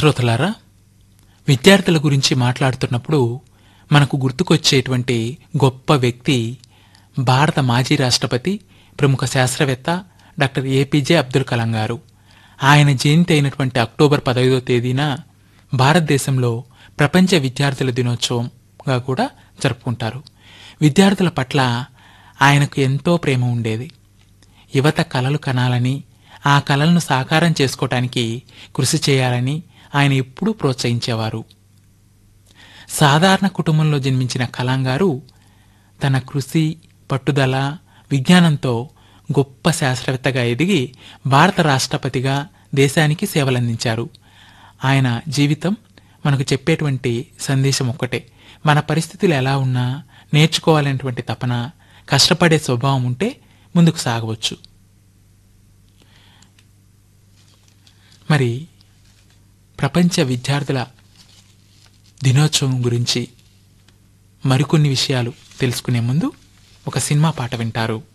శ్రోతలారా విద్యార్థుల గురించి మాట్లాడుతున్నప్పుడు మనకు గుర్తుకొచ్చేటువంటి గొప్ప వ్యక్తి భారత మాజీ రాష్ట్రపతి ప్రముఖ శాస్త్రవేత్త డాక్టర్ ఏపీజే అబ్దుల్ కలాం గారు ఆయన జయంతి అయినటువంటి అక్టోబర్ పదహైదో తేదీన భారతదేశంలో ప్రపంచ విద్యార్థుల దినోత్సవంగా కూడా జరుపుకుంటారు విద్యార్థుల పట్ల ఆయనకు ఎంతో ప్రేమ ఉండేది యువత కలలు కనాలని ఆ కలలను సాకారం చేసుకోవటానికి కృషి చేయాలని ఆయన ఎప్పుడూ ప్రోత్సహించేవారు సాధారణ కుటుంబంలో జన్మించిన కలాం గారు తన కృషి పట్టుదల విజ్ఞానంతో గొప్ప శాస్త్రవేత్తగా ఎదిగి భారత రాష్ట్రపతిగా దేశానికి సేవలందించారు ఆయన జీవితం మనకు చెప్పేటువంటి సందేశం ఒక్కటే మన పరిస్థితులు ఎలా ఉన్నా నేర్చుకోవాలనేటువంటి తపన కష్టపడే స్వభావం ఉంటే ముందుకు సాగవచ్చు మరి ప్రపంచ విద్యార్థుల దినోత్సవం గురించి మరికొన్ని విషయాలు తెలుసుకునే ముందు ఒక సినిమా పాట వింటారు